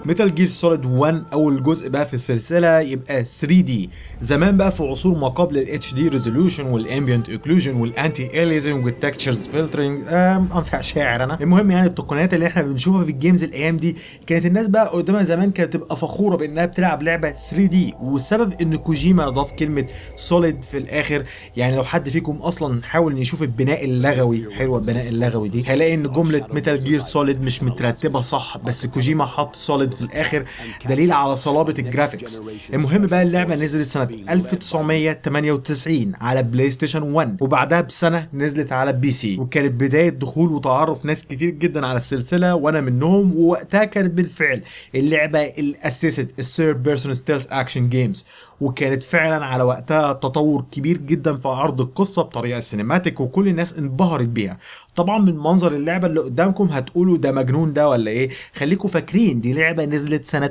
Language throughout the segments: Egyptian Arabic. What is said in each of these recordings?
ميتال جير سوليد 1 اول جزء بقى في السلسله يبقى 3 دي زمان بقى في عصور ما قبل الاتش دي ريزولوشن والامبيانت اوكلوجن والانتي اليزنج والتكتشرز فلترنج انفع شاعر انا المهم يعني التقنيات اللي احنا بنشوفها في الجيمز الايام دي كانت الناس بقى قدامها زمان كانت تبقى فخوره بانها بتلعب لعبه 3 دي والسبب ان كوجيما ضاف كلمه سوليد في الاخر يعني لو حد فيكم اصلا حاول يشوف البناء اللغوي حلوه البناء اللغوي دي هيلاقي ان جمله ميتال جير سوليد مش مترتبه صح بس كوجيما حط سوليد في الاخر دليل على صلابه الجرافيكس المهم بقى اللعبه نزلت سنه 1998 على بلاي ستيشن 1 وبعدها بسنه نزلت على بي سي وكانت بدايه دخول وتعرف ناس كتير جدا على السلسله وانا منهم ووقتها كانت بالفعل اللعبه اللي اسست الثيرد بيرسون ستيلز اكشن جيمز وكانت فعلا على وقتها تطور كبير جدا في عرض القصه بطريقه سينماتيك وكل الناس انبهرت بيها طبعا من منظر اللعبه اللي قدامكم هتقولوا ده مجنون ده ولا ايه خليكم فاكرين دي لعبه نزلت سنه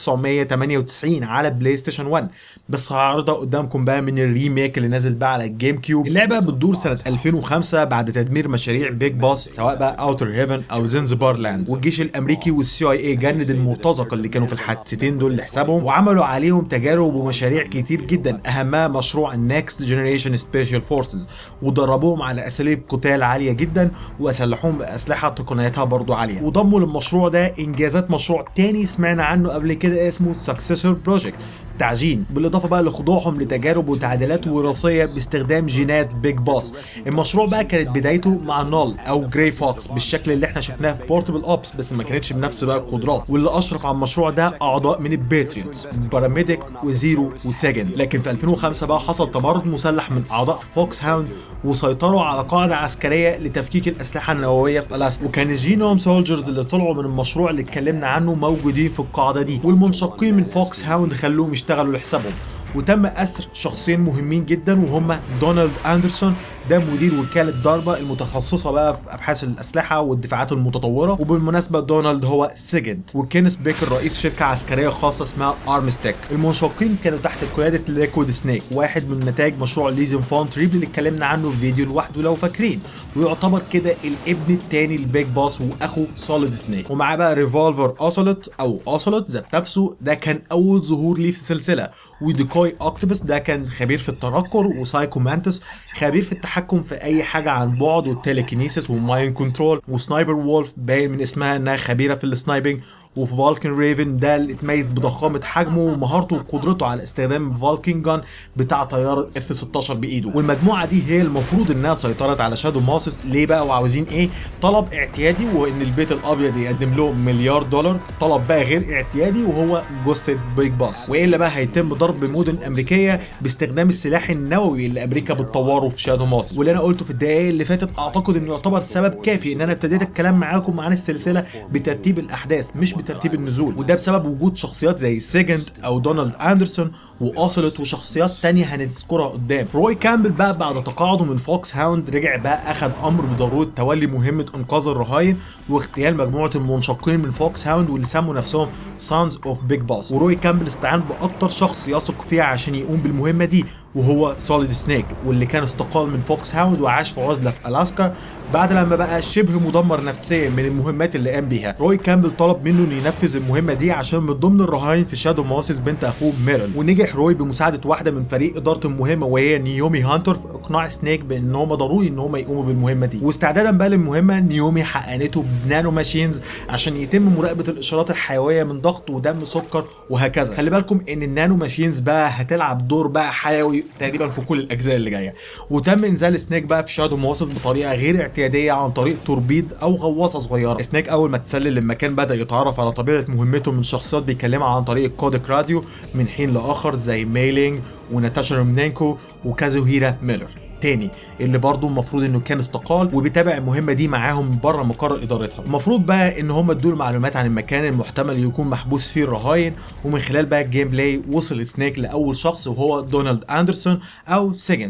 1998 على بلاي ستيشن 1 بس هعرضها قدامكم بقى من الريميك اللي نازل بقى على الجيم كيوب اللعبه بتدور سنه 2005 بعد تدمير مشاريع بيج باس سواء بقى اوتر هيفن او زنزبار لاند والجيش الامريكي والسي اي اي جند المرتزقه اللي كانوا في الحادثتين دول لحسابهم وعملوا عليهم تجارب ومشاريع كتير جدا اهمها مشروع النكست جنريشن سبيشال فورسز ودربوهم على اساليب قتال عاليه جدا واسلحوهم باسلحه تقنياتها برضو عاليه وضموا للمشروع ده انجازات مشروع تاني سمعنا عنه قبل كده اسمه سكسسور بروجكت تعجين بالاضافه بقى لخضوعهم لتجارب وتعديلات وراثيه باستخدام جينات بيج باس المشروع بقى كانت بدايته مع نول او جراي فوكس بالشكل اللي احنا شفناه في بورتبل اوبس بس ما كانتش بنفس بقى القدرات واللي اشرف على المشروع ده اعضاء من الباتريوتس باراميديك وزيرو وسجند لكن في 2005 بقى حصل تمرد مسلح من اعضاء في فوكس هاوند وسيطروا على قاعده عسكريه لتفكيك الاسلحه النوويه في الاسكا وكان الجينوم سولجرز اللي طلعوا من المشروع اللي اتكلمنا عنه موجودين في القاعده دي والمنشقين من فوكس هاوند خلوهم يشتغلوا لحسابهم وتم اسر شخصين مهمين جدا وهم دونالد اندرسون ده مدير وكاله ضربه المتخصصه بقى في ابحاث الاسلحه والدفاعات المتطوره وبالمناسبه دونالد هو سيجنت وكينيس بيكر رئيس شركه عسكريه خاصه اسمها ارمستيك المنشقين كانوا تحت قياده ليكويد سنيك واحد من نتائج مشروع ليزن فون تريب اللي اتكلمنا عنه في فيديو لوحده لو فاكرين ويعتبر كده الابن الثاني لبيج باس واخو سوليد سنيك ومعاه بقى ريفولفر اوسولوت او اوسولوت ذات نفسه ده كان اول ظهور ليه في السلسله وديكوي اوكتوبس ده كان خبير في التنكر وسايكو مانتس خبير في التحكم في اي حاجه عن بعد والتليكينيسيس والماين كنترول وسنايبر وولف باين من اسمها انها خبيره في السنايبنج وفي فالكن ريفن ده اللي اتميز بضخامه حجمه ومهارته وقدرته على استخدام فالكن جان بتاع طياره اف 16 بايده والمجموعه دي هي المفروض انها سيطرت على شادو ماسس ليه بقى وعاوزين ايه طلب اعتيادي وان البيت الابيض يقدم لهم مليار دولار طلب بقى غير اعتيادي وهو جثه بيج باس والا بقى هيتم ضرب مدن امريكيه باستخدام السلاح النووي اللي امريكا بتطوره في شادو ماسس واللي انا قلته في الدقائق اللي فاتت اعتقد انه يعتبر سبب كافي ان انا ابتديت الكلام معاكم عن السلسله بترتيب الاحداث مش بترتيب النزول وده بسبب وجود شخصيات زي سيجنت او دونالد اندرسون واوسلت وشخصيات تانية هنذكرها قدام روي كامبل بقى بعد تقاعده من فوكس هاوند رجع بقى اخذ امر بضروره تولي مهمه انقاذ الرهاين واغتيال مجموعه المنشقين من فوكس هاوند واللي سموا نفسهم سانز اوف بيج باس وروي كامبل استعان باكتر شخص يثق فيه عشان يقوم بالمهمه دي وهو سوليد سنيك واللي كان استقال من فوكس هاوند وعاش في عزله في الاسكا بعد لما بقى شبه مدمر نفسيا من المهمات اللي قام بيها روي كامبل طلب منه انه ينفذ المهمه دي عشان من ضمن الرهاين في شادو ماسس بنت اخوه ميرل ونجح روي بمساعده واحده من فريق اداره المهمه وهي نيومي هانتر في اقناع سنيك بان هم ضروري ان هم يقوموا بالمهمه دي واستعدادا بقى للمهمه نيومي حقنته بنانو ماشينز عشان يتم مراقبه الاشارات الحيويه من ضغط ودم سكر وهكذا خلي بالكم ان النانو ماشينز بقى هتلعب دور بقى حيوي تقريبا في كل الاجزاء اللي جايه وتم انزال سنيك بقى في شادو ماسس بطريقه غير اعتياديه عن طريق توربيد او غواصه صغيره سنيك اول ما تسلل المكان بدا يتعرف على طبيعه مهمته من شخصيات بيكلمها عن طريق كودك راديو من حين لاخر زي ميلينج وناتاشا رومنينكو وكازوهيرا ميلر تاني اللي برضه المفروض انه كان استقال وبيتابع المهمه دي معاهم بره مقر ادارتها المفروض بقى ان هم ادوا معلومات عن المكان المحتمل يكون محبوس فيه الرهاين ومن خلال بقى الجيم بلاي وصل سنيك لاول شخص وهو دونالد اندرسون او سيجنت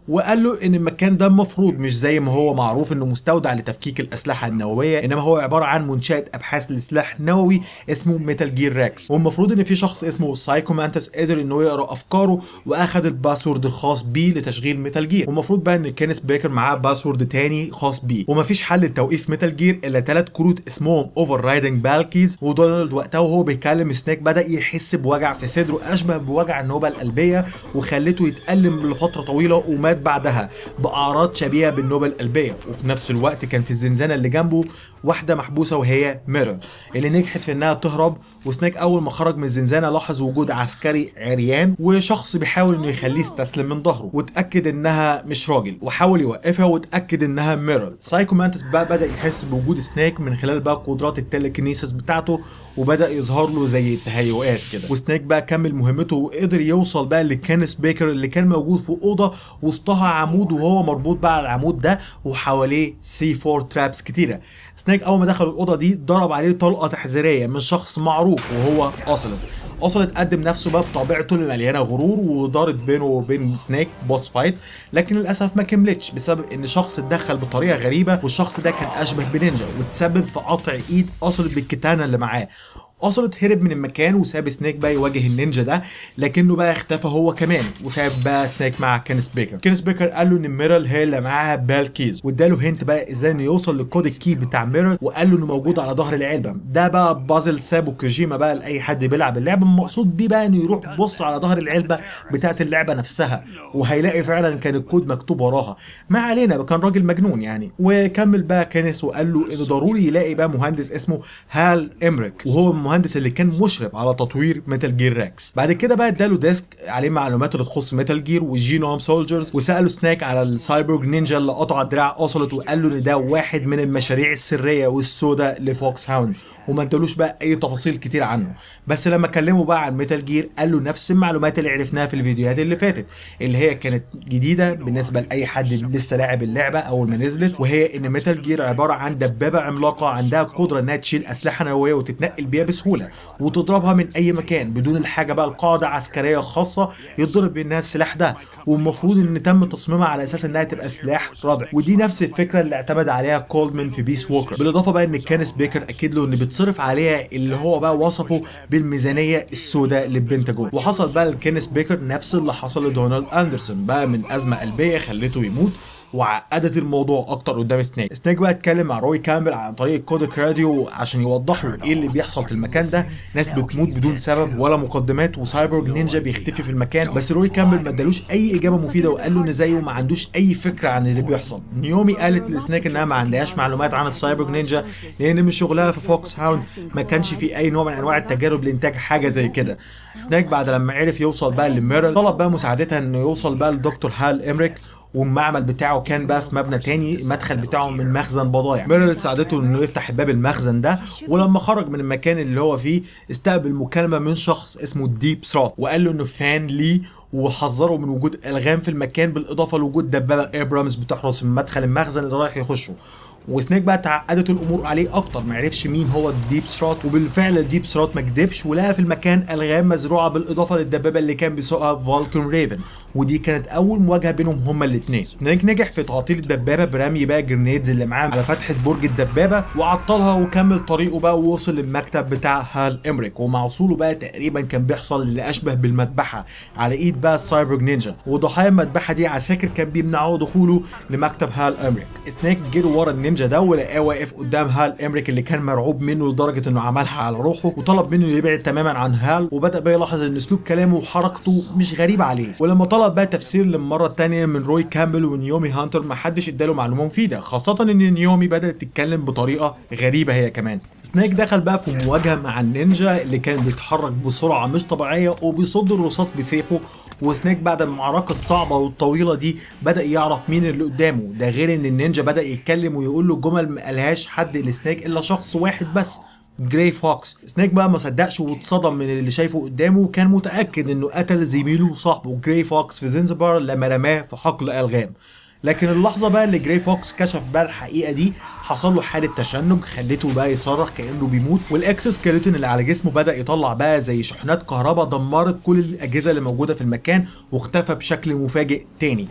وقال له ان المكان ده المفروض مش زي ما هو معروف انه مستودع لتفكيك الاسلحه النوويه انما هو عباره عن منشاه ابحاث لسلاح نووي اسمه ميتال جير ريكس والمفروض ان في شخص اسمه سايكو مانتس قدر انه يقرا افكاره واخد الباسورد الخاص بيه لتشغيل ميتال جير والمفروض بقى ان كينيس بيكر معاه باسورد تاني خاص بيه ومفيش حل لتوقيف ميتال جير الا ثلاث كروت اسمهم اوفر رايدنج بالكيز ودونالد وقتها وهو بيكلم سنيك بدا يحس بوجع في صدره اشبه بوجع النوبه القلبيه وخلته يتالم لفتره طويله ومات بعدها باعراض شبيهه بالنوبه القلبيه وفي نفس الوقت كان في الزنزانه اللي جنبه واحده محبوسه وهي ميرل اللي نجحت في انها تهرب وسنيك اول ما خرج من الزنزانه لاحظ وجود عسكري عريان وشخص بيحاول انه يخليه يستسلم من ظهره واتاكد انها مش راجل وحاول يوقفها واتاكد انها ميرل سايكو مانتس بقى بدا يحس بوجود سنيك من خلال بقى قدرات التليكنيسيس بتاعته وبدا يظهر له زي التهيؤات كده وسنيك بقى كمل مهمته وقدر يوصل بقى لكانس بيكر اللي كان موجود في اوضه وسطها عمود وهو مربوط بقى على العمود ده وحواليه سي 4 ترابس كتيره سنيك اول ما دخل الاوضه دي ضرب عليه طلقه تحذيريه من شخص معروف وهو اوسلت اوسلت قدم نفسه بقى بطبيعته اللي مليانه غرور ودارت بينه وبين سنيك بوس فايت لكن للاسف ما كملتش بسبب ان شخص اتدخل بطريقه غريبه والشخص ده كان اشبه بنينجا وتسبب في قطع ايد اوسلت بالكتانه اللي معاه اوسلوت هرب من المكان وساب سنيك بقى يواجه النينجا ده لكنه بقى اختفى هو كمان وساب بقى سنيك مع كينيس بيكر كينيس بيكر قال له ان ميرل هي اللي معاها بالكيز واداله هنت بقى ازاي انه يوصل للكود الكي بتاع ميرل وقال له انه موجود على ظهر العلبه ده بقى بازل سابو كوجيما بقى لاي حد بيلعب اللعبه المقصود بيه بقى انه يروح يبص على ظهر العلبه بتاعه اللعبه نفسها وهيلاقي فعلا كان الكود مكتوب وراها ما علينا كان راجل مجنون يعني وكمل بقى كينيس وقال له انه ضروري يلاقي بقى مهندس اسمه هال امريك وهو المهندس اللي كان مشرف على تطوير ميتال جير ريكس بعد كده بقى اداله ديسك عليه معلومات اللي تخص ميتال جير وجينوم سولجرز وساله سناك على السايبورغ نينجا اللي قطع دراع اوسلوت وقال له ان ده واحد من المشاريع السريه والسوداء لفوكس هاوند وما ادالوش بقى اي تفاصيل كتير عنه بس لما كلمه بقى عن ميتال جير قال له نفس المعلومات اللي عرفناها في الفيديوهات اللي فاتت اللي هي كانت جديده بالنسبه لاي حد لسه لاعب اللعبه اول ما نزلت وهي ان ميتال جير عباره عن دبابه عملاقه عندها قدره انها تشيل اسلحه نوويه وتتنقل بيها بسهوله وتضربها من اي مكان بدون الحاجه بقى القاعده عسكريه خاصه يضرب بينها السلاح ده والمفروض ان تم تصميمها على اساس انها تبقى سلاح رابع ودي نفس الفكره اللي اعتمد عليها كولدمان في بيس ووكر بالاضافه بقى ان كانس بيكر اكد له ان بيتصرف عليها اللي هو بقى وصفه بالميزانيه السوداء للبنتاجون وحصل بقى لكينيس بيكر نفس اللي حصل لدونالد اندرسون بقى من ازمه قلبيه خلته يموت وعقدت الموضوع اكتر قدام سنيك سنيك بقى اتكلم مع روي كامبل عن طريق كودك راديو عشان يوضح له ايه اللي بيحصل في المكان ده ناس بتموت بدون سبب ولا مقدمات وسايبورغ نينجا بيختفي في المكان بس روي كامبل ما ادالوش اي اجابه مفيده وقال له ان زيه ما عندوش اي فكره عن اللي بيحصل نيومي قالت لسنيك انها ما عندهاش معلومات عن السايبورغ نينجا لان من شغلها في فوكس هاوند ما كانش في اي نوع من انواع التجارب لانتاج حاجه زي كده سنيك بعد لما عرف يوصل بقى لميرل طلب بقى مساعدتها انه يوصل بقى لدكتور هال امريك والمعمل بتاعه كان بقى في مبنى تاني المدخل بتاعه من مخزن بضايع ميرل ساعدته انه يفتح باب المخزن ده ولما خرج من المكان اللي هو فيه استقبل مكالمه من شخص اسمه ديب سرات وقال له انه فان ليه وحذره من وجود الغام في المكان بالاضافه لوجود دبابه ابرامز بتحرس من مدخل المخزن اللي رايح يخشه وسنيك بقى تعقدت الامور عليه اكتر ما عرفش مين هو الديب سرات وبالفعل الديب سرات ما كدبش ولقى في المكان الغام مزروعه بالاضافه للدبابه اللي كان بيسوقها فالكون ريفن ودي كانت اول مواجهه بينهم هما الاثنين سنيك نجح في تعطيل الدبابه برمي بقى جرنيدز اللي معاه على فتحه برج الدبابه وعطلها وكمل طريقه بقى ووصل للمكتب بتاع هال امريك ومع وصوله بقى تقريبا كان بيحصل اللي اشبه بالمذبحه على ايد بقى السايبرغ نينجا وضحايا المذبحه دي عساكر كان بيمنعوا دخوله لمكتب هال امريك سنيك جري ورا النينجا ده ولقاه واقف قدام هال امريك اللي كان مرعوب منه لدرجه انه عملها على روحه وطلب منه يبعد تماما عن هال وبدا بقى يلاحظ ان اسلوب كلامه وحركته مش غريب عليه ولما طلب بقى تفسير للمره الثانيه من روي كامبل ونيومي هانتر ما حدش اداله معلومه مفيده خاصه ان نيومي بدات تتكلم بطريقه غريبه هي كمان سنيك دخل بقى في مواجهه مع النينجا اللي كان بيتحرك بسرعه مش طبيعيه وبيصد الرصاص بسيفه وسنيك بعد المعركه الصعبه والطويله دي بدا يعرف مين اللي قدامه ده غير ان النينجا بدا يتكلم ويقول له جمل ما قالهاش حد لسنيك الا شخص واحد بس جراي فوكس سنيك بقى ما صدقش واتصدم من اللي شايفه قدامه وكان متاكد انه قتل زميله وصاحبه جراي فوكس في زنزبار لما رماه في حقل الغام لكن اللحظه بقى اللي جراي فوكس كشف بقى الحقيقه دي حصل له حاله تشنج خلته بقى يصرخ كانه بيموت والاكسوسكيلتون اللي على جسمه بدا يطلع بقى زي شحنات كهرباء دمرت كل الاجهزه اللي موجوده في المكان واختفى بشكل مفاجئ تاني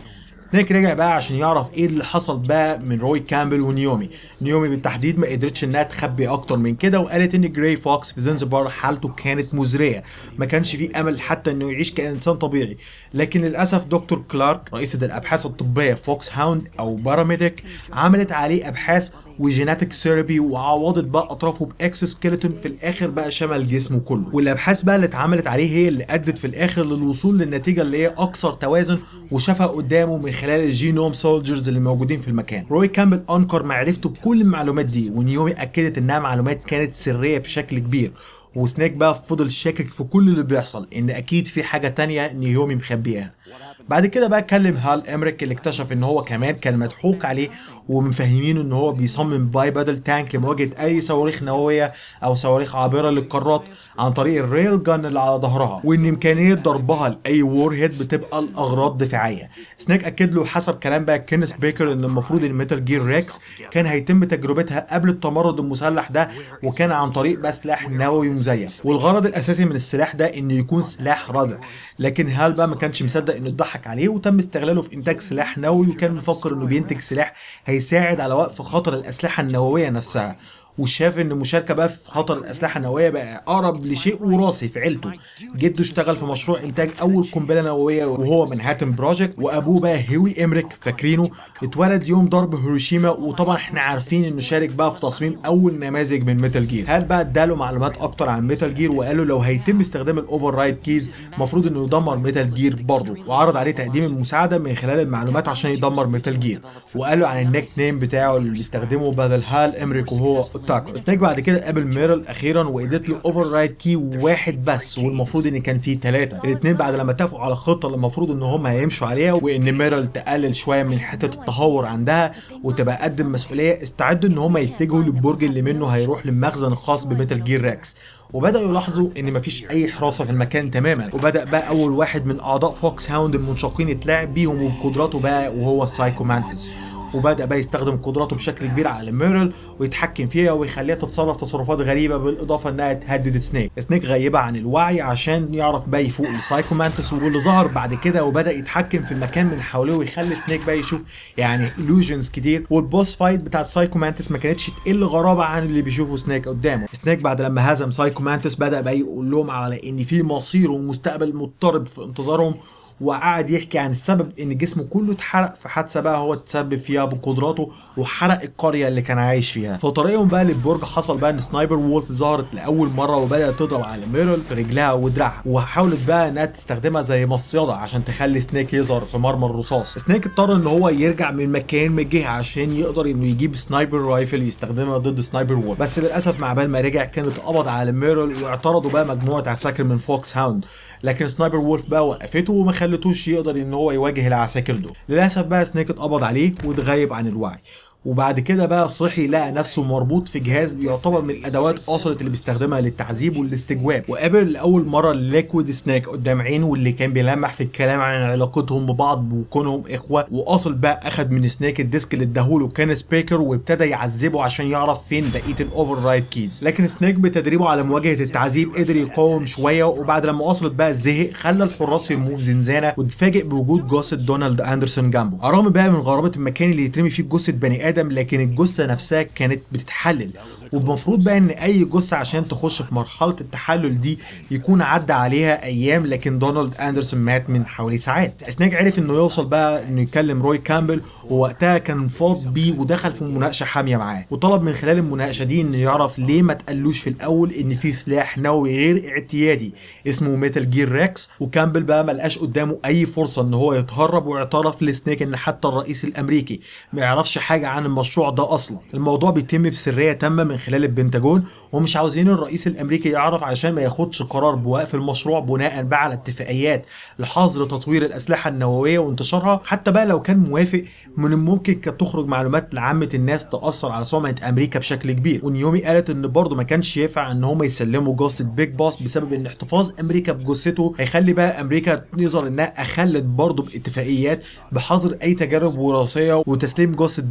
سنيك رجع بقى عشان يعرف ايه اللي حصل بقى من روي كامبل ونيومي نيومي بالتحديد ما قدرتش انها تخبي اكتر من كده وقالت ان جراي فوكس في زنزبار حالته كانت مزريه ما كانش فيه امل حتى انه يعيش كانسان طبيعي لكن للاسف دكتور كلارك رئيسه الابحاث الطبيه فوكس هاوند او باراميديك عملت عليه ابحاث وجيناتيك ثيرابي وعوضت بقى اطرافه باكس سكيلتون في الاخر بقى شمل جسمه كله والابحاث بقى اللي اتعملت عليه هي اللي ادت في الاخر للوصول للنتيجه اللي هي اكثر توازن وشافها قدامه من خلال الجينوم سولجرز اللي موجودين في المكان روي كامبل انكر معرفته بكل المعلومات دي ونيومي اكدت انها معلومات كانت سريه بشكل كبير وسنيك بقى فضل شاكك في كل اللي بيحصل ان اكيد في حاجه تانية نيومي مخبيها بعد كده بقى كلم هال امريك اللي اكتشف ان هو كمان كان مضحوك عليه ومفهمينه ان هو بيصمم باي بادل تانك لمواجهه اي صواريخ نوويه او صواريخ عابره للقارات عن طريق الريل جان اللي على ظهرها وان امكانيه ضربها لاي وور هيد بتبقى لاغراض دفاعيه سنيك اكد له حسب كلام بقى كينيس بيكر ان المفروض ان ميتال جير ريكس كان هيتم تجربتها قبل التمرد المسلح ده وكان عن طريق بقى سلاح نووي مزيف والغرض الاساسي من السلاح ده انه يكون سلاح ردع لكن هال بقى ما كانش مصدق انه اتضحك عليه وتم استغلاله في انتاج سلاح نووي وكان مفكر انه بينتج سلاح هيساعد على وقف خطر الاسلحه النوويه نفسها وشاف ان المشاركه بقى في خطر الاسلحه النوويه بقى اقرب لشيء وراثي في عيلته جده اشتغل في مشروع انتاج اول قنبله نوويه وهو منهاتن بروجكت وابوه بقى هيوي امريك فاكرينه اتولد يوم ضرب هيروشيما وطبعا احنا عارفين انه شارك بقى في تصميم اول نماذج من ميتال جير هل بقى اداله معلومات اكتر عن ميتال جير وقال له لو هيتم استخدام الاوفر رايد كيز المفروض انه يدمر ميتال جير برضه وعرض عليه تقديم المساعده من خلال المعلومات عشان يدمر ميتال جير وقال له عن النيك نيم بتاعه اللي بيستخدمه بدل هال امريك وهو اوتاكو سنيك بعد كده قابل ميرل اخيرا واديت له اوفر رايد كي واحد بس والمفروض ان كان فيه ثلاثه الاثنين بعد لما اتفقوا على الخطه اللي المفروض ان هم هيمشوا عليها وان ميرل تقلل شويه من حته التهور عندها وتبقى قدم مسؤوليه استعدوا ان هم يتجهوا للبرج اللي منه هيروح للمخزن الخاص بميتال جير ريكس وبداوا يلاحظوا ان مفيش اي حراسه في المكان تماما وبدا بقى اول واحد من اعضاء فوكس هاوند المنشقين يتلاعب بيهم وبقدراته بقى وهو السايكو مانتس وبدا بقى يستخدم قدراته بشكل كبير على ميرل ويتحكم فيها ويخليها تتصرف تصرفات غريبه بالاضافه انها تهدد سنيك سنيك غيبه عن الوعي عشان يعرف بقى يفوق لسايكو مانتس واللي ظهر بعد كده وبدا يتحكم في المكان من حواليه ويخلي سنيك بقى يشوف يعني illusions كتير والبوس فايت بتاع سايكو مانتس ما كانتش تقل غرابه عن اللي بيشوفه سنيك قدامه سنيك بعد لما هزم سايكو مانتس بدا بقى يقول لهم على ان في مصير ومستقبل مضطرب في انتظارهم وقعد يحكي عن السبب ان جسمه كله اتحرق في حادثه بقى هو تسبب فيها بقدراته وحرق القريه اللي كان عايش فيها في طريقهم بقى للبرج حصل بقى ان سنايبر وولف ظهرت لاول مره وبدات تضرب على ميرل في رجلها ودراعها وحاولت بقى انها تستخدمها زي مصيده عشان تخلي سنيك يظهر في مرمى الرصاص سنيك اضطر ان هو يرجع من مكان من جهه عشان يقدر انه يجيب سنايبر رايفل يستخدمها ضد سنايبر وولف بس للاسف مع بال ما رجع كان اتقبض على ميرل واعترضوا بقى مجموعه عساكر من فوكس هاوند لكن سنايبر وولف بقى وقفته وما خلتوش يقدر ان هو يواجه العساكر دول للاسف بقى سنيك اتقبض عليه واتغيب عن الوعي وبعد كده بقى صحي لقى نفسه مربوط في جهاز يعتبر من الادوات اصلت اللي بيستخدمها للتعذيب والاستجواب وقابل لاول مره ليكويد سناك قدام عينه واللي كان بيلمح في الكلام عن علاقتهم ببعض وكونهم اخوه واصل بقى اخد من سنيك الديسك اللي اداهوله كان سبيكر وابتدى يعذبه عشان يعرف فين بقيه الاوفر رايد كيز لكن سنيك بتدريبه على مواجهه التعذيب قدر يقاوم شويه وبعد لما وصلت بقى زهق خلى الحراس يرموه في زنزانه واتفاجئ بوجود جثه دونالد اندرسون جنبه على الرغم بقى من غرابه المكان اللي يترمي فيه جثه بني ادم لكن الجثه نفسها كانت بتتحلل والمفروض بقى ان اي جثه عشان تخش في مرحله التحلل دي يكون عدى عليها ايام لكن دونالد اندرسون مات من حوالي ساعات سنيك عرف انه يوصل بقى انه يكلم روي كامبل ووقتها كان فاض بيه ودخل في مناقشه حاميه معاه وطلب من خلال المناقشه دي انه يعرف ليه ما تقالوش في الاول ان في سلاح نووي غير اعتيادي اسمه ميتال جير ريكس وكامبل بقى ما لقاش قدامه اي فرصه ان هو يتهرب واعترف لسنيك ان حتى الرئيس الامريكي ما يعرفش حاجه عن المشروع ده اصلا الموضوع بيتم بسريه تامه من خلال البنتاجون ومش عاوزين الرئيس الامريكي يعرف عشان ما ياخدش قرار بوقف المشروع بناء بقى على اتفاقيات لحظر تطوير الاسلحه النوويه وانتشارها حتى بقى لو كان موافق من الممكن كانت تخرج معلومات لعامه الناس تاثر على سمعه امريكا بشكل كبير ونيومي قالت ان برضه ما كانش ينفع ان هم يسلموا جثه بيج باس بسبب ان احتفاظ امريكا بجثته هيخلي بقى امريكا يظهر انها اخلت برضه باتفاقيات بحظر اي تجارب وراثيه وتسليم جثه بيج باس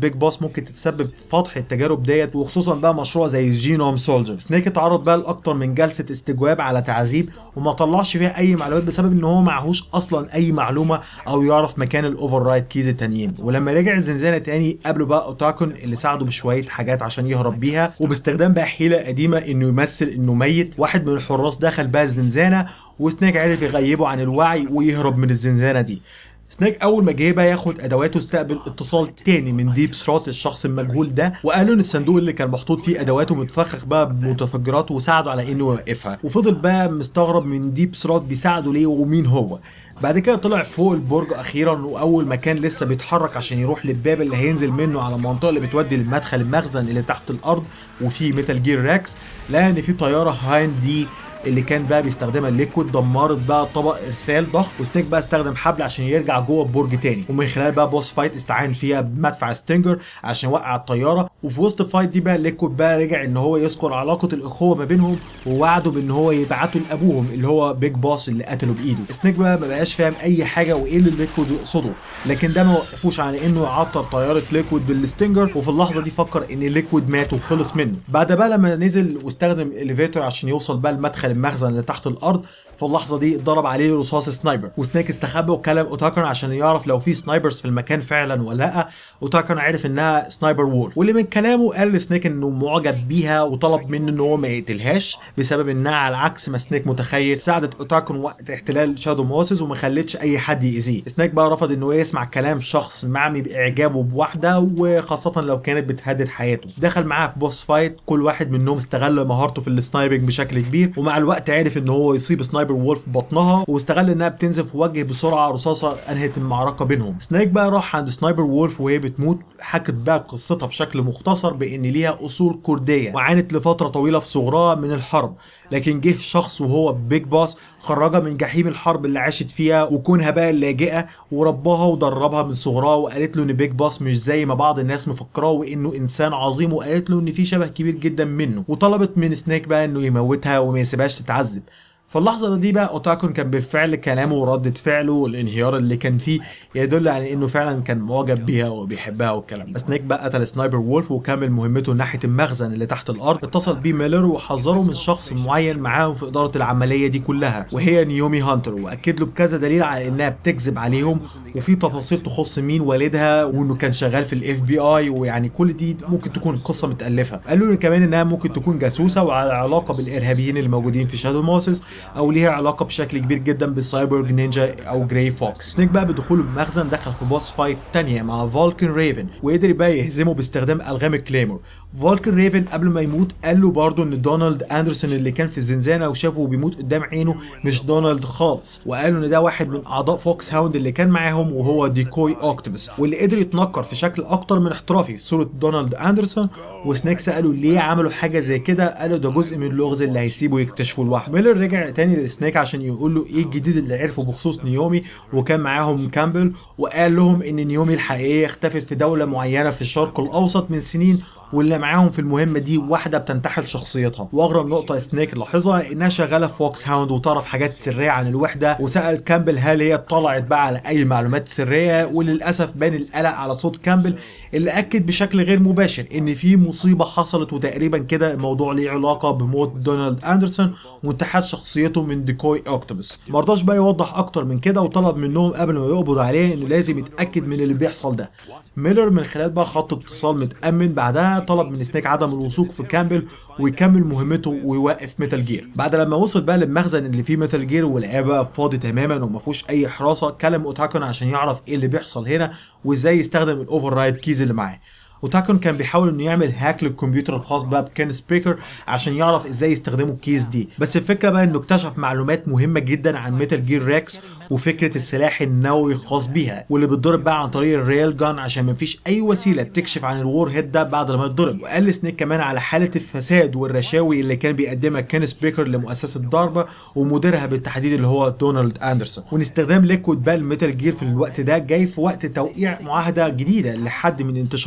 اشخاص ممكن تتسبب في فتح التجارب ديت وخصوصا بقى مشروع زي الجينوم سولجر سنيك اتعرض بقى لاكتر من جلسه استجواب على تعذيب وما طلعش فيها اي معلومات بسبب ان هو معهوش اصلا اي معلومه او يعرف مكان الاوفر رايد كيز التانيين ولما رجع الزنزانه تاني قابله بقى اوتاكون اللي ساعده بشويه حاجات عشان يهرب بيها وباستخدام بقى حيله قديمه انه يمثل انه ميت واحد من الحراس دخل بقى الزنزانه وسنيك عرف يغيبه عن الوعي ويهرب من الزنزانه دي سنيك اول ما جه بقى ياخد ادواته استقبل اتصال تاني من ديب ثروت الشخص المجهول ده وقالوا ان الصندوق اللي كان محطوط فيه ادواته متفخخ بقى بمتفجرات وساعده على انه يوقفها وفضل بقى مستغرب من ديب ثروت بيساعده ليه ومين هو بعد كده طلع فوق البرج اخيرا واول ما كان لسه بيتحرك عشان يروح للباب اللي هينزل منه على المنطقه اللي بتودي للمدخل المخزن اللي تحت الارض وفيه ميتال جير راكس لقى ان في طياره هاين دي اللي كان بقى بيستخدمها الليكويد دمرت بقى طبق ارسال ضخم وسنيك بقى استخدم حبل عشان يرجع جوه البرج تاني ومن خلال بقى بوس فايت استعان فيها بمدفع ستينجر عشان يوقع الطياره وفي وسط الفايت دي بقى الليكويد بقى رجع ان هو يذكر علاقه الاخوه ما بينهم ووعدوا بان هو يبعتوا لابوهم اللي هو بيج بوس اللي قتله بايده سنيك بقى ما بقاش فاهم اي حاجه وايه اللي الليكويد يقصده لكن ده ما وقفوش على انه يعطر طياره ليكويد بالستينجر وفي اللحظه دي فكر ان ليكويد مات وخلص منه بعد بقى لما نزل واستخدم الاليفيتور عشان يوصل بقى لمدخل المخزن اللي تحت الارض في اللحظه دي ضرب عليه رصاص سنايبر وسنيك استخبى وكلم اوتاكن عشان يعرف لو في سنايبرز في المكان فعلا ولا لا اوتاكن عرف انها سنايبر وولف واللي من كلامه قال لسنيك انه معجب بيها وطلب منه ان هو ما يقتلهاش بسبب انها على عكس ما سنيك متخيل ساعدت اوتاكن وقت احتلال شادو موسز وما خلتش اي حد يأذيه سنيك بقى رفض انه يسمع كلام شخص معمي باعجابه بواحده وخاصه لو كانت بتهدد حياته دخل معاها في بوس فايت كل واحد منهم استغل مهارته في السنايبنج بشكل كبير ومع الوقت عرف ان هو يصيب سنايبر وولف بطنها واستغل انها بتنزف ووجه بسرعه رصاصه انهت المعركه بينهم سنيك بقى راح عند سنايبر وولف وهي بتموت حكت بقى قصتها بشكل مختصر بان ليها اصول كرديه وعانت لفتره طويله في صغرها من الحرب لكن جه شخص وهو بيج باس خرجها من جحيم الحرب اللي عاشت فيها وكونها بقى اللاجئه ورباها ودربها من صغرها وقالت له ان بيج باس مش زي ما بعض الناس مفكراه وانه انسان عظيم وقالت له ان في شبه كبير جدا منه وطلبت من سنيك بقى انه يموتها وما يسيبهاش تتعذب فاللحظه دي بقى اوتاكون كان بالفعل كلامه وردة فعله والانهيار اللي كان فيه يدل على انه فعلا كان معجب بيها وبيحبها والكلام ده سنيك بقى قتل سنايبر وولف وكمل مهمته ناحيه المخزن اللي تحت الارض اتصل بيه ميلر وحذره من شخص معين معاهم في اداره العمليه دي كلها وهي نيومي هانتر واكد له بكذا دليل على انها بتكذب عليهم وفي تفاصيل تخص مين والدها وانه كان شغال في الاف بي اي ويعني كل دي ممكن تكون قصه متالفه قالوا له كمان انها ممكن تكون جاسوسه وعلى علاقه بالارهابيين اللي موجودين في شادو موسس او ليها علاقه بشكل كبير جدا بالسايبورغ نينجا او جراي فوكس سنيك بقى بدخوله المخزن دخل في بوس فايت تانية مع فولكن ريفن وقدر بقى يهزمه باستخدام الغام الكليمور فولكن ريفن قبل ما يموت قال له برضه ان دونالد اندرسون اللي كان في الزنزانه وشافه بيموت قدام عينه مش دونالد خالص وقالوا ان ده واحد من اعضاء فوكس هاوند اللي كان معاهم وهو ديكوي اوكتوبس واللي قدر يتنكر في شكل اكتر من احترافي في صوره دونالد اندرسون وسنيك سالوا ليه عملوا حاجه زي كده قالوا ده جزء من اللغز اللي هيسيبه يكتشفه لوحده ميلر رجع تاني لسنيك عشان يقول له ايه الجديد اللي عرفه بخصوص نيومي وكان معاهم كامبل وقال لهم ان نيومي الحقيقيه اختفت في دوله معينه في الشرق الاوسط من سنين واللي معاهم في المهمه دي واحده بتنتحل شخصيتها واغرب نقطه سنيك لاحظها انها شغاله في فوكس هاوند وتعرف حاجات سريه عن الوحده وسال كامبل هل هي اطلعت بقى على اي معلومات سريه وللاسف بان القلق على صوت كامبل اللي اكد بشكل غير مباشر ان في مصيبه حصلت وتقريبا كده الموضوع ليه علاقه بموت دونالد اندرسون وانتحال شخصيته من ديكوي اوكتوبس مرضاش بقى يوضح اكتر من كده وطلب منهم قبل ما يقبض عليه انه لازم يتاكد من اللي بيحصل ده ميلر من خلال بقى خط اتصال متامن بعدها طلب من سنيك عدم الوثوق في كامبل ويكمل مهمته ويوقف ميتال جير بعد لما وصل بقى للمخزن اللي فيه ميتال جير ولقاه بقى فاضي تماما وما فيهوش اي حراسه كلم اوتاكون عشان يعرف ايه اللي بيحصل هنا وازاي يستخدم الاوفر رايد كيز اللي معاه وتاكون كان بيحاول انه يعمل هاك للكمبيوتر الخاص بقى بكين سبيكر عشان يعرف ازاي يستخدموا الكيس دي بس الفكره بقى انه اكتشف معلومات مهمه جدا عن ميتال جير ريكس وفكره السلاح النووي الخاص بيها واللي بيتضرب بقى عن طريق الريل جان عشان مفيش اي وسيله تكشف عن الوور هيد ده بعد ما يتضرب وقال سنيك كمان على حاله الفساد والرشاوي اللي كان بيقدمها كين سبيكر لمؤسسه ضربه ومديرها بالتحديد اللي هو دونالد اندرسون وان استخدام ليكويد بقى الميتال جير في الوقت ده جاي في وقت توقيع معاهده جديده لحد من انتشار السلاح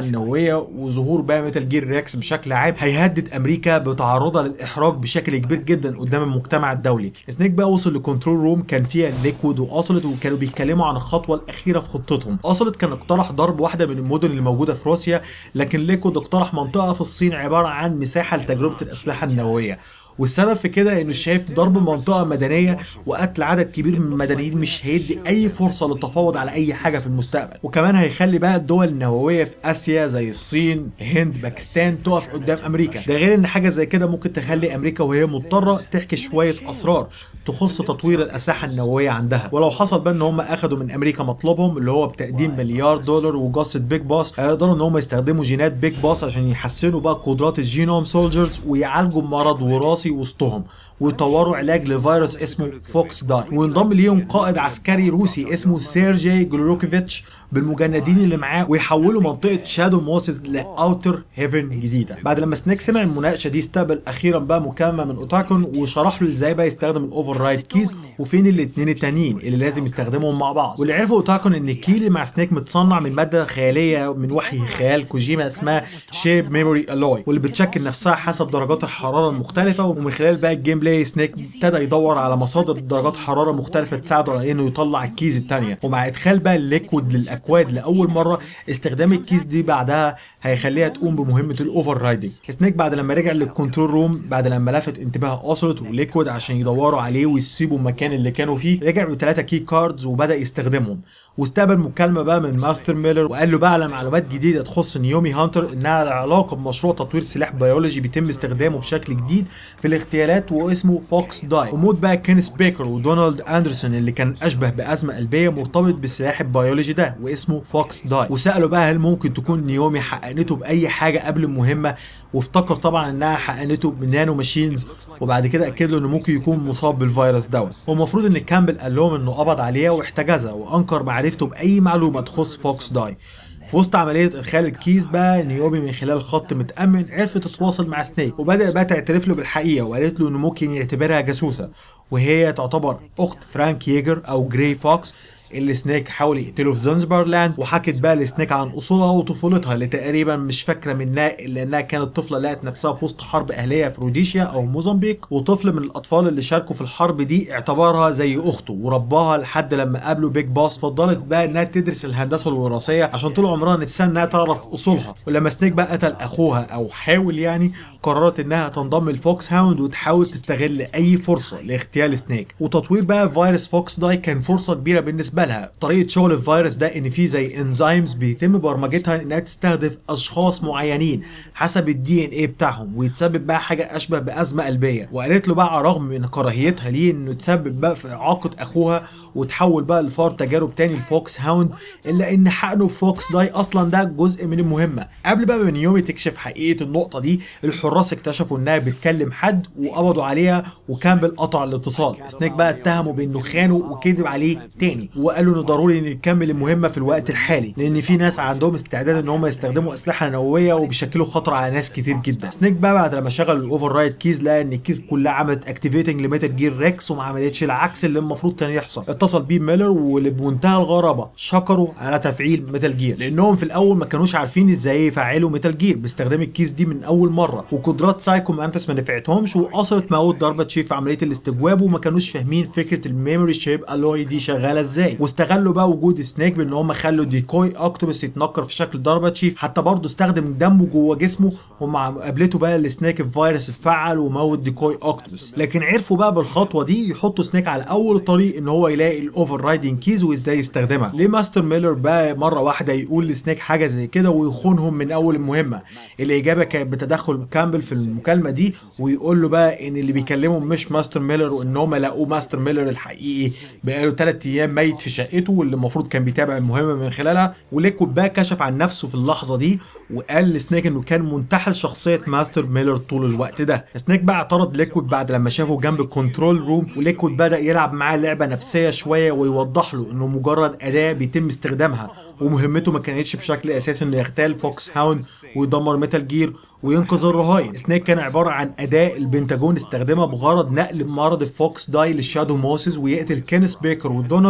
النوويه وظهور بقى ميتال جير ريكس بشكل عام هيهدد امريكا بتعرضها للاحراج بشكل كبير جدا قدام المجتمع الدولي سنيك بقى وصل لكنترول روم كان فيها ليكويد واصلت وكانوا بيتكلموا عن الخطوه الاخيره في خطتهم اصلت كان اقترح ضرب واحده من المدن اللي موجوده في روسيا لكن ليكويد اقترح منطقه في الصين عباره عن مساحه لتجربه الاسلحه النوويه والسبب في كده انه شايف ضرب منطقه مدنيه وقتل عدد كبير من المدنيين مش هيدي اي فرصه للتفاوض على اي حاجه في المستقبل وكمان هيخلي بقى الدول النوويه في اسيا زي الصين الهند باكستان تقف قدام امريكا ده غير ان حاجه زي كده ممكن تخلي امريكا وهي مضطره تحكي شويه اسرار تخص تطوير الاسلحه النوويه عندها ولو حصل بقى ان هم اخدوا من امريكا مطلبهم اللي هو بتقديم مليار دولار وجصه بيج باس هيقدروا ان هم يستخدموا جينات بيج باس عشان يحسنوا بقى قدرات الجينوم سولجرز ويعالجوا مرض وراثي وسطهم ويطوروا علاج لفيروس اسمه فوكس داي وينضم ليهم قائد عسكري روسي اسمه سيرجي جلوروكيفيتش بالمجندين اللي معاه ويحولوا منطقه شادو موسز لاوتر هيفن جديده بعد لما سنيك سمع المناقشه دي استقبل اخيرا بقى مكالمه من اوتاكون وشرح له ازاي بقى يستخدم الاوفر رايد كيز وفين الاثنين التانيين اللي لازم يستخدمهم مع بعض واللي عرفوا اوتاكون ان الكي اللي مع سنيك متصنع من ماده خياليه من وحي خيال كوجيما اسمها شيب ميموري الوي واللي بتشكل نفسها حسب درجات الحراره المختلفه ومن خلال بقى الجيم بلاي سنيك ابتدى يدور على مصادر درجات حراره مختلفه تساعده على انه يطلع الكيز الثانيه ومع ادخال بقى الليكويد للاكواد لاول مره استخدام الكيز دي بعدها هيخليها تقوم بمهمه الاوفر رايدنج سنيك بعد لما رجع للكنترول روم بعد لما لفت انتباه اوسلوت وليكويد عشان يدوروا عليه ويسيبوا المكان اللي كانوا فيه رجع بثلاثه كي كاردز وبدا يستخدمهم واستقبل مكالمه بقى من ماستر ميلر وقال له بقى على معلومات جديده تخص نيومي هانتر انها علاقه بمشروع تطوير سلاح بيولوجي بيتم استخدامه بشكل جديد في الاغتيالات واسمه فوكس داي وموت بقى كينيس بيكر ودونالد اندرسون اللي كان اشبه بازمه قلبيه مرتبط بالسلاح البيولوجي ده واسمه فوكس داي وسالوا بقى هل ممكن تكون نيومي حقنته باي حاجه قبل المهمه وافتكر طبعا انها حقنته بنانو ماشينز وبعد كده اكد له انه ممكن يكون مصاب بالفيروس دوت والمفروض ان كامبل قال لهم انه قبض عليها واحتجزها وانكر معرفته باي معلومه تخص فوكس داي في وسط عملية إدخال الكيس بقى نيومي من خلال خط متأمن عرفت تتواصل مع سنيك وبدأ بقى تعترف له بالحقيقة وقالت له إنه ممكن يعتبرها جاسوسة وهي تعتبر أخت فرانك ييجر أو جراي فوكس اللي سنيك حاول يقتله في زنزبار لاند وحكت بقى لسنيك عن اصولها وطفولتها اللي تقريبا مش فاكره منها الا انها كانت طفله لقت نفسها في وسط حرب اهليه في روديشيا او موزمبيق وطفل من الاطفال اللي شاركوا في الحرب دي اعتبرها زي اخته ورباها لحد لما قابلوا بيج باس فضلت بقى انها تدرس الهندسه الوراثيه عشان طول عمرها نفسها انها تعرف اصولها ولما سنيك بقى قتل اخوها او حاول يعني قررت انها تنضم لفوكس هاوند وتحاول تستغل اي فرصه لاغتيال سنيك وتطوير بقى فيروس فوكس داي كان فرصه كبيره بالنسبه لها طريقه شغل الفيروس ده ان في زي انزيمز بيتم برمجتها انها تستهدف اشخاص معينين حسب الدي ان ايه بتاعهم ويتسبب بقى حاجه اشبه بازمه قلبيه وقالت له بقى على الرغم من كراهيتها ليه انه تسبب بقى في اعاقه اخوها وتحول بقى لفار تجارب تاني لفوكس هاوند الا ان حقنه فوكس داي اصلا ده جزء من المهمه قبل بقى من يومي تكشف حقيقه النقطه دي الحراس اكتشفوا انها بتكلم حد وقبضوا عليها وكامبل قطع الاتصال سنيك بقى اتهموا بانه خانه وكذب عليه تاني وقالوا انه ضروري نكمل المهمه في الوقت الحالي لان في ناس عندهم استعداد ان هم يستخدموا اسلحه نوويه وبيشكلوا خطر على ناس كتير جدا سنيك بقى بعد لما شغل الاوفر رايد كيز لقى ان الكيز كلها عملت اكتيفيتنج لميتال جير ريكس وما عملتش العكس اللي المفروض كان يحصل اتصل بيه ميلر واللي بمنتهى الغرابه شكروا على تفعيل ميتال جير لانهم في الاول ما كانوش عارفين ازاي يفعلوا ميتال جير باستخدام الكيس دي من اول مره وقدرات سايكو مانتس ما نفعتهمش واصلت موت ضربه شيف في عمليه الاستجواب وما كانوش فاهمين فكره الميموري شيب الوي دي شغاله ازاي واستغلوا بقى وجود سنيك بان هم خلوا ديكوي اكتوبس يتنكر في شكل ضربه شيف حتى برضه استخدم دمه جوه جسمه ومع مقابلته بقى السنيك الفيروس اتفعل وموت ديكوي اكتوبس لكن عرفوا بقى بالخطوه دي يحطوا سنيك على اول طريق ان هو يلاقي الاوفر رايدنج كيز وازاي يستخدمها ليه ماستر ميلر بقى مره واحده يقول لسنيك حاجه زي كده ويخونهم من اول المهمه الاجابه كانت بتدخل كامبل في المكالمه دي ويقول له بقى ان اللي بيكلمه مش ماستر ميلر وان هم لقوه ماستر ميلر الحقيقي بقاله ثلاث ايام ميت في شقته واللي المفروض كان بيتابع المهمه من خلالها وليكويد بقى كشف عن نفسه في اللحظه دي وقال لسنيك انه كان منتحل شخصيه ماستر ميلر طول الوقت ده سنيك بقى اعترض ليكويد بعد لما شافه جنب الكنترول روم وليكويد بدا يلعب معاه لعبه نفسيه شويه ويوضح له انه مجرد اداه بيتم استخدامها ومهمته ما كانتش بشكل اساسي انه يغتال فوكس هاوند ويدمر ميتال جير وينقذ الرهاين سنيك كان عباره عن اداه البنتاجون استخدمها بغرض نقل مرض الفوكس داي للشادو موسز ويقتل كينيس بيكر ودونالد اندرسون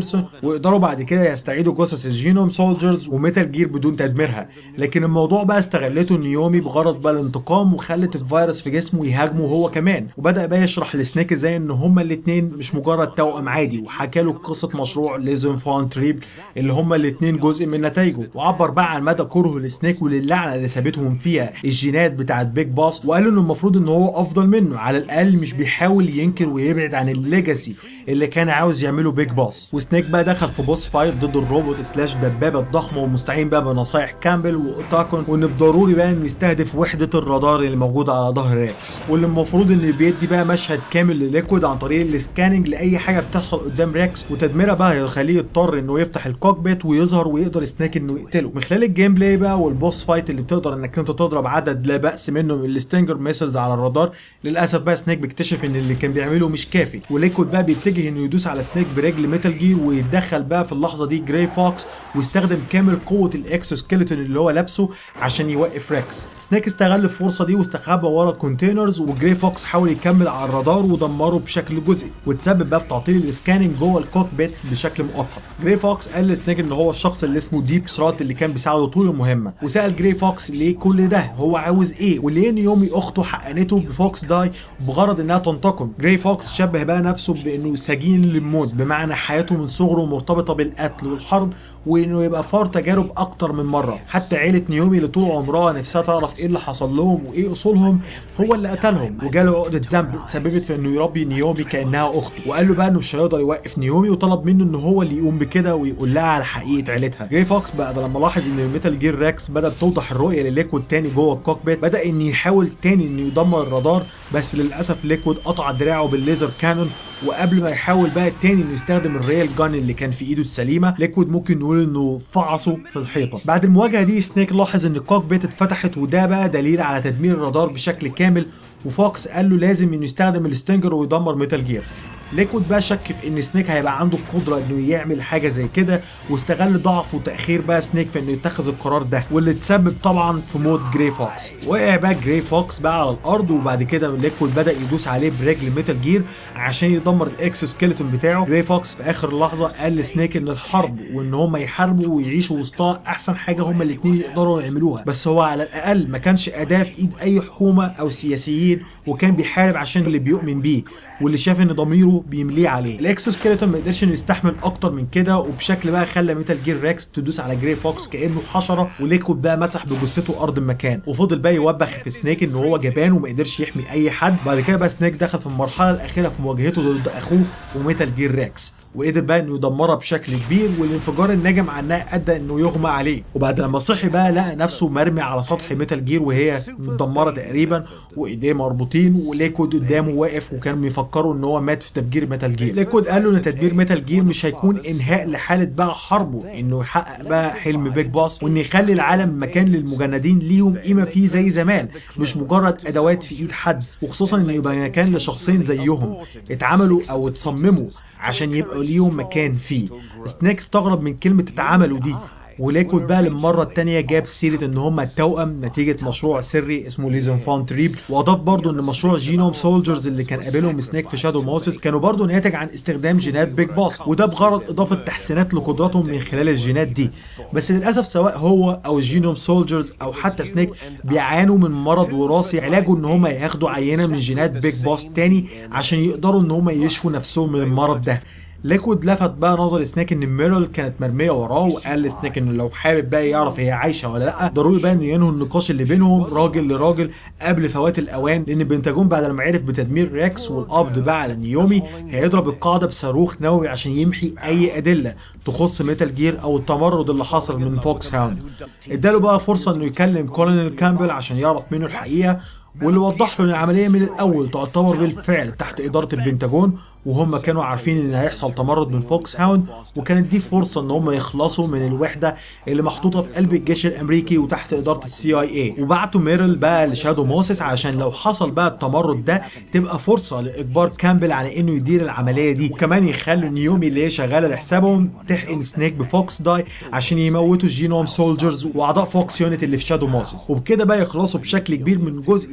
بيترسون ويقدروا بعد كده يستعيدوا جثث الجينوم سولجرز وميتال جير بدون تدميرها لكن الموضوع بقى استغلته نيومي بغرض بقى الانتقام وخلت الفيروس في جسمه يهاجمه هو كمان وبدا بقى يشرح لسنيك ازاي ان هما الاثنين مش مجرد توأم عادي وحكى له قصه مشروع ليزون فون تريب اللي هما الاثنين جزء من نتائجه وعبر بقى عن مدى كرهه لسنيك وللعنه اللي سابتهم فيها الجينات بتاعت بيج باس وقال انه المفروض ان هو افضل منه على الاقل مش بيحاول ينكر ويبعد عن الليجاسي اللي كان عاوز يعمله بيج باس وسنيك بقى دخل في بوس فايت ضد الروبوت سلاش دبابه الضخمه ومستعين بقى بنصايح كامبل واوتاكون وان بضروري بقى انه يستهدف وحده الرادار اللي موجوده على ظهر ريكس واللي المفروض انه بيدي بقى مشهد كامل لليكويد عن طريق السكاننج لاي حاجه بتحصل قدام ريكس وتدميرها بقى هيخليه يضطر انه يفتح الكوكبيت ويظهر ويقدر سنيك انه يقتله من خلال الجيم بلاي بقى والبوس فايت اللي بتقدر انك انت تضرب عدد لا باس منه من الستينجر ميسلز على الرادار للاسف بقى سنيك بيكتشف ان اللي كان بيعمله مش كافي وليكويد بقى بيتجه انه يدوس على سنيك برجل ميتال جير ويتدخل بقى في اللحظه دي جراي فوكس ويستخدم كامل قوه الاكسوسكيلتون اللي هو لابسه عشان يوقف ريكس سنيك استغل الفرصه دي واستخبى ورا الكونتينرز وجراي فوكس حاول يكمل على الرادار ودمره بشكل جزئي وتسبب بقى في تعطيل السكاننج جوه الكوكبيت بشكل مؤقت جراي فوكس قال لسنيك ان هو الشخص اللي اسمه ديب ثرات اللي كان بيساعده طول المهمه وسال جراي فوكس ليه كل ده هو عاوز ايه وليه نيومي اخته حقنته بفوكس داي بغرض انها تنتقم جراي فوكس شبه بقى نفسه بانه سجين للموت بمعنى حياته من صغره مرتبطه بالقتل والحرب وانه يبقى فار تجارب اكتر من مره حتى عيله نيومي اللي طول عمرها نفسها تعرف ايه اللي حصل لهم وايه اصولهم هو اللي قتلهم وجاله عقده ذنب تسببت في انه يربي نيومي كانها اخته وقال له بقى انه مش هيقدر يوقف نيومي وطلب منه ان هو اللي يقوم بكده ويقول لها على حقيقه عيلتها جراي فوكس بقى ده لما لاحظ ان الميتال جير ريكس بدات توضح الرؤيه لليكويد تاني جوه الكوكبيت بدا ان يحاول تاني انه يدمر الرادار بس للاسف ليكويد قطع دراعه بالليزر كانون وقبل ما يحاول بقى تاني انه يستخدم الريال جان اللي كان في ايده السليمه ليكويد ممكن نقول انه فعصه في الحيطه بعد المواجهه دي سنيك لاحظ ان الكوكبيت اتفتحت وده بقى دليل على تدمير الرادار بشكل كامل وفوكس قال له لازم انه يستخدم الستينجر ويدمر ميتال جير ليكويد بقى شك في ان سنيك هيبقى عنده القدره انه يعمل حاجه زي كده واستغل ضعف وتاخير بقى سنيك في انه يتخذ القرار ده واللي تسبب طبعا في موت جراي فوكس وقع بقى جراي فوكس بقى على الارض وبعد كده ليكويد بدا يدوس عليه برجل ميتال جير عشان يدمر الاكسوسكيلتون بتاعه جراي فوكس في اخر لحظه قال لسنيك ان الحرب وان هم يحاربوا ويعيشوا وسطها احسن حاجه هم الاثنين يقدروا يعملوها بس هو على الاقل ما كانش اداه في ايد اي حكومه او سياسيين وكان بيحارب عشان اللي بيؤمن بيه واللي شاف ان ضميره بيمليه عليه الاكسوسكيلتون ما قدرش انه يستحمل اكتر من كده وبشكل بقى خلى ميتال جير ريكس تدوس على جراي فوكس كانه حشره وليكويد بقى مسح بجثته ارض المكان وفضل بقى يوبخ في سنيك ان هو جبان وما قدرش يحمي اي حد بعد كده بقى سنيك دخل في المرحله الاخيره في مواجهته ضد اخوه وميتال جير ريكس وقدر بقى انه يدمرها بشكل كبير والانفجار الناجم عنها ادى انه يغمى عليه وبعد لما صحي بقى لقى نفسه مرمي على سطح ميتال جير وهي مدمره تقريبا وايديه مربوطين وليكويد قدامه واقف وكان بيفكروا ان هو مات في تفجير ميتال جير ليكويد قال له ان تدمير ميتال جير مش هيكون انهاء لحاله بقى حربه انه يحقق بقى حلم بيج باس وان يخلي العالم مكان للمجندين ليهم قيمه فيه زي زمان مش مجرد ادوات في ايد حد وخصوصا انه يبقى مكان لشخصين زيهم اتعملوا او اتصمموا عشان يبقوا ليهم مكان فيه سنيك استغرب من كلمه اتعملوا دي وليكويد بقى للمرة التانية جاب سيرة ان هما توأم نتيجة مشروع سري اسمه ليزن فون تريب واضاف برضو ان مشروع جينوم سولجرز اللي كان قابلهم سنيك في شادو موسس كانوا برضو ناتج عن استخدام جينات بيج باس وده بغرض اضافة تحسينات لقدراتهم من خلال الجينات دي بس للاسف سواء هو او الجينوم سولجرز او حتى سنيك بيعانوا من مرض وراثي علاجه ان هما ياخدوا عينة من جينات بيج باس تاني عشان يقدروا ان هما يشفوا نفسهم من المرض ده ليكويد لفت بقى نظر سنيك ان ميرل كانت مرميه وراه وقال لسنيك انه لو حابب بقى يعرف هي عايشه ولا لا ضروري بقى انه ينهوا النقاش اللي بينهم راجل لراجل قبل فوات الاوان لان بنتاجون بعد لما عرف بتدمير ريكس والقبض بقى على نيومي هيضرب القاعده بصاروخ نووي عشان يمحي اي ادله تخص ميتال جير او التمرد اللي حصل من فوكس هاوند اداله بقى فرصه انه يكلم كولونيل كامبل عشان يعرف منه الحقيقه واللي وضح له ان العمليه من الاول تعتبر بالفعل تحت اداره البنتاجون وهم كانوا عارفين ان هيحصل تمرد من فوكس هاوند وكانت دي فرصه ان هم يخلصوا من الوحده اللي محطوطه في قلب الجيش الامريكي وتحت اداره السي اي اي وبعتوا ميرل بقى لشادو موسس عشان لو حصل بقى التمرد ده تبقى فرصه لاجبار كامبل على انه يدير العمليه دي وكمان يخلوا نيومي اللي هي شغاله لحسابهم تحقن سنيك بفوكس داي عشان يموتوا الجينوم سولجرز واعضاء فوكس يونت اللي في شادو موسس وبكده بقى يخلصوا بشكل كبير من جزء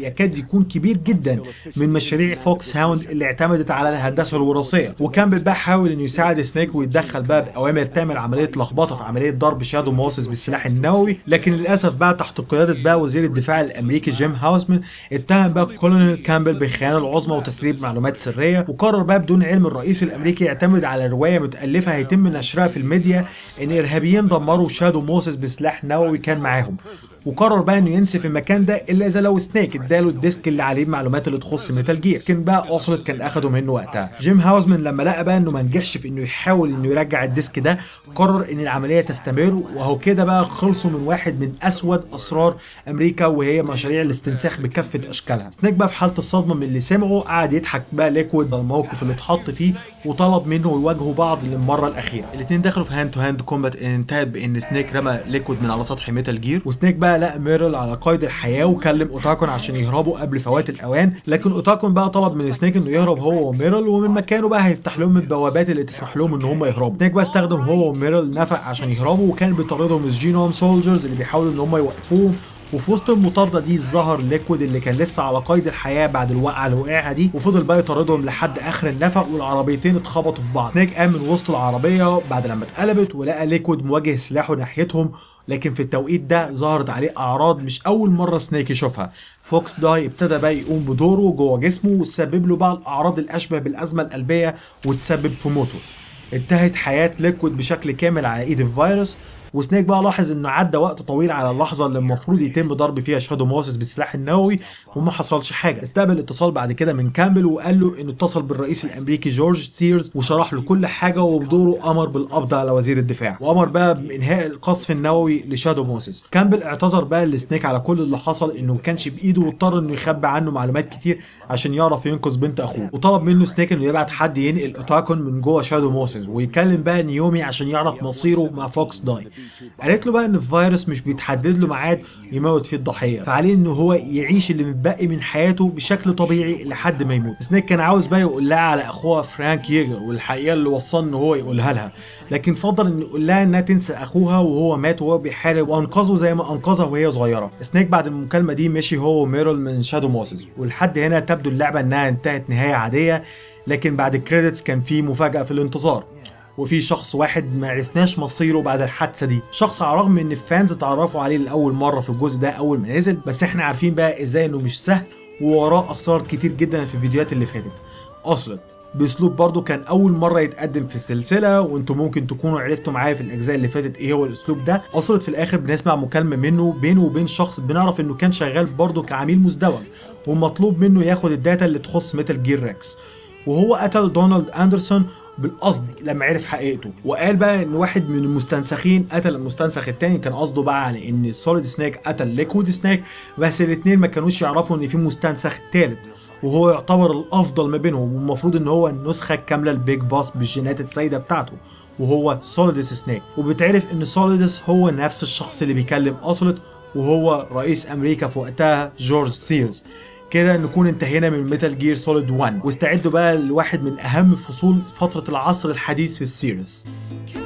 يكاد يكون كبير جدا من مشاريع فوكس هاوند اللي اعتمدت على الهندسه الوراثيه وكامبل بقى حاول انه يساعد سنيك ويتدخل بقى باوامر تعمل عمليه لخبطه في عمليه ضرب شادو موسس بالسلاح النووي لكن للاسف بقى تحت قياده بقى وزير الدفاع الامريكي جيم هاوسمان اتهم بقى كولونيل كامبل بالخيانه العظمى وتسريب معلومات سريه وقرر بقى بدون علم الرئيس الامريكي يعتمد على روايه متالفه هيتم نشرها في الميديا ان ارهابيين دمروا شادو موسس بسلاح نووي كان معاهم وقرر بقى انه ينسف المكان ده الا اذا لو سنيك اداله الديسك اللي عليه المعلومات اللي تخص ميتال جير لكن بقى اوسلت كان اخده منه وقتها جيم هاوزمان لما لقى بقى انه ما نجحش في انه يحاول انه يرجع الديسك ده قرر ان العمليه تستمر وهو كده بقى خلصوا من واحد من اسود اسرار امريكا وهي مشاريع الاستنساخ بكافه اشكالها سنيك بقى في حاله الصدمه من اللي سمعه قعد يضحك بقى ليكويد على الموقف اللي اتحط فيه وطلب منه يواجهوا بعض للمره الاخيره الاثنين دخلوا في هاند تو هاند كومبات انتهت بان سنيك رمى ليكويد من على سطح ميتال جير وسنيك بقى لقى ميرل على قيد الحياه وكلم اوتاكون عشان يهربوا قبل فوات الاوان لكن اوتاكون بقى طلب من سنيك انه يهرب هو وميرل ومن مكانه بقى هيفتح لهم البوابات اللي تسمح لهم ان هم يهربوا سنيك بقى استخدم هو وميرل نفق عشان يهربوا وكان بيطاردهم الجينوم سولجرز اللي بيحاولوا ان هم يوقفوهم وفي وسط المطارده دي ظهر ليكويد اللي كان لسه على قيد الحياه بعد الوقعه اللي وقعها دي وفضل بقى يطاردهم لحد اخر النفق والعربيتين اتخبطوا في بعض سنيك قام من وسط العربيه بعد لما اتقلبت ولقى ليكويد موجه سلاحه ناحيتهم لكن في التوقيت ده ظهرت عليه اعراض مش اول مره سنيك يشوفها فوكس داي ابتدى بقى يقوم بدوره جوه جسمه وسبب له بقى الاعراض الاشبه بالازمه القلبيه وتسبب في موته انتهت حياه ليكويد بشكل كامل على ايد الفيروس وسنيك بقى لاحظ انه عدى وقت طويل على اللحظه اللي المفروض يتم ضرب فيها شادو موسس بالسلاح النووي وما حصلش حاجه استقبل اتصال بعد كده من كامبل وقال له انه اتصل بالرئيس الامريكي جورج سيرز وشرح له كل حاجه وبدوره امر بالقبض على وزير الدفاع وامر بقى بانهاء القصف النووي لشادو موسس كامبل اعتذر بقى لسنيك على كل اللي حصل انه ما كانش بايده واضطر انه يخبي عنه معلومات كتير عشان يعرف ينقذ بنت اخوه وطلب منه سنيك انه يبعت حد ينقل اوتاكون من جوه شادو موسس ويكلم بقى نيومي عشان يعرف مصيره مع فوكس داي قالت له بقى ان الفيروس مش بيتحدد له ميعاد يموت فيه الضحيه فعليه ان هو يعيش اللي متبقي من حياته بشكل طبيعي لحد ما يموت سنيك كان عاوز بقى يقول لها على اخوها فرانك ييجر والحقيقه اللي وصل ان هو يقولها لها لكن فضل ان يقول لها انها تنسى اخوها وهو مات وهو بيحارب وانقذه زي ما انقذها وهي صغيره سنيك بعد المكالمه دي مشي هو وميرل من شادو موسز ولحد هنا تبدو اللعبه انها انتهت نهايه عاديه لكن بعد الكريدتس كان في مفاجاه في الانتظار وفي شخص واحد ما عرفناش مصيره بعد الحادثه دي شخص على الرغم ان الفانز اتعرفوا عليه لاول مره في الجزء ده اول ما نزل بس احنا عارفين بقى ازاي انه مش سهل ووراه اسرار كتير جدا في الفيديوهات اللي فاتت اصلت باسلوب برضو كان اول مره يتقدم في السلسله وانتم ممكن تكونوا عرفتوا معايا في الاجزاء اللي فاتت ايه هو الاسلوب ده اصلت في الاخر بنسمع مكالمه منه بينه وبين شخص بنعرف انه كان شغال برضو كعميل مزدوج ومطلوب منه ياخد الداتا اللي تخص ميتال جير ريكس وهو قتل دونالد اندرسون بالقصد لما عرف حقيقته وقال بقى ان واحد من المستنسخين قتل المستنسخ التاني كان قصده بقى على ان سوليد سنيك قتل ليكويد سنيك بس الاتنين ما كانوش يعرفوا ان في مستنسخ تالت وهو يعتبر الافضل ما بينهم والمفروض ان هو النسخه الكامله البيج باس بالجينات السيده بتاعته وهو سوليدس سنيك وبتعرف ان سوليدس هو نفس الشخص اللي بيكلم اوسلت وهو رئيس امريكا في وقتها جورج سيرز كده نكون انتهينا من ميتال جير سوليد 1 واستعدوا بقى لواحد من اهم فصول فتره العصر الحديث في السيريس